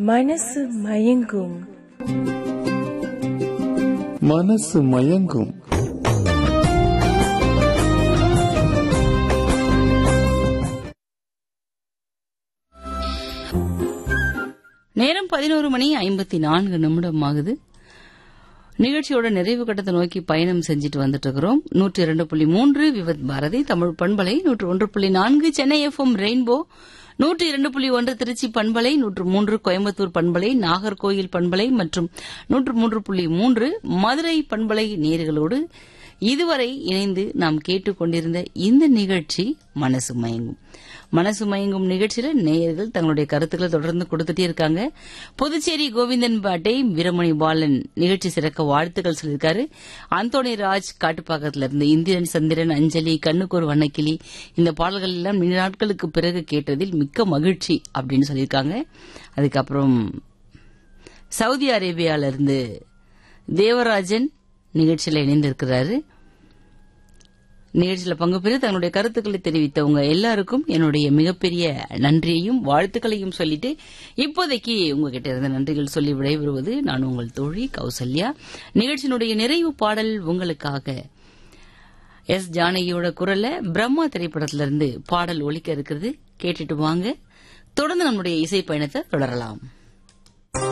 மனசு மயங்கும் மனசு மயங்கும் நேரம் பதினோரு மணி ஐம்பத்தி நான்கு நிமிடம் ஆகுது நிகழ்ச்சியோட நிறைவு கட்டத்தை நோக்கி பயணம் செஞ்சுட்டு வந்துட்டு இருக்கிறோம் நூற்றி இரண்டு புள்ளி மூன்று விவத் பாரதி தமிழ் பண்பலை நூற்று ஒன்று புள்ளி நான்கு சென்னை எஃப்எம் ரெயின்போ நூற்றி இரண்டு புள்ளி ஒன்று திருச்சி பண்பலை நூற்று மூன்று கோயம்புத்தூர் பண்பலை நாகர்கோயில் பண்பலை மற்றும் நூற்று மூன்று புள்ளி மூன்று மதுரை பண்பலை நேர்களோடு இதுவரை இணைந்து நாம் கேட்டுக்கொண்டிருந்த இந்த நிகழ்ச்சி மனசு மயங்கும் மனசு மயங்கும் நிகழ்ச்சியில நேயர்கள் தங்களுடைய கருத்துக்களை தொடர்ந்து கொடுத்துட்டே இருக்காங்க புதுச்சேரி கோவிந்தன் பாட்டை வீரமணி பாலன் நிகழ்ச்சி சிறக்க வாழ்த்துக்கள் சொல்லியிருக்காரு அந்தோணி ராஜ் காட்டுப்பாக்கத்துல இருந்து இந்திரன் சந்திரன் அஞ்சலி கண்ணுக்கொரு வண்ணக்கிளி இந்த பாடல்கள் எல்லாம் நீண்ட நாட்களுக்கு பிறகு கேட்டதில் மிக்க மகிழ்ச்சி அப்படின்னு சொல்லியிருக்காங்க அதுக்கப்புறம் சவுதி அரேபியால இருந்து தேவராஜன் நிகழ்ச்சியில் இணைந்திருக்கிறாரு நிகழ்ச்சியில் பங்கு பெற்று தங்களுடைய கருத்துக்களை தெரிவித்தவங்க எல்லாருக்கும் என்னுடைய மிகப்பெரிய நன்றியையும் வாழ்த்துக்களையும் சொல்லிட்டு இப்போதைக்கு உங்ககிட்ட இருந்த நன்றிகள் சொல்லி விடைபெறுவது நான் உங்கள் தோழி கௌசல்யா நிகழ்ச்சியினுடைய நிறைவு பாடல் உங்களுக்காக எஸ் ஜானகியோட குரல்ல பிரம்மா திரைப்படத்திலிருந்து பாடல் ஒலிக்க இருக்கிறது கேட்டுட்டு வாங்க தொடர்ந்து நம்முடைய இசை பயணத்தை தொடரலாம்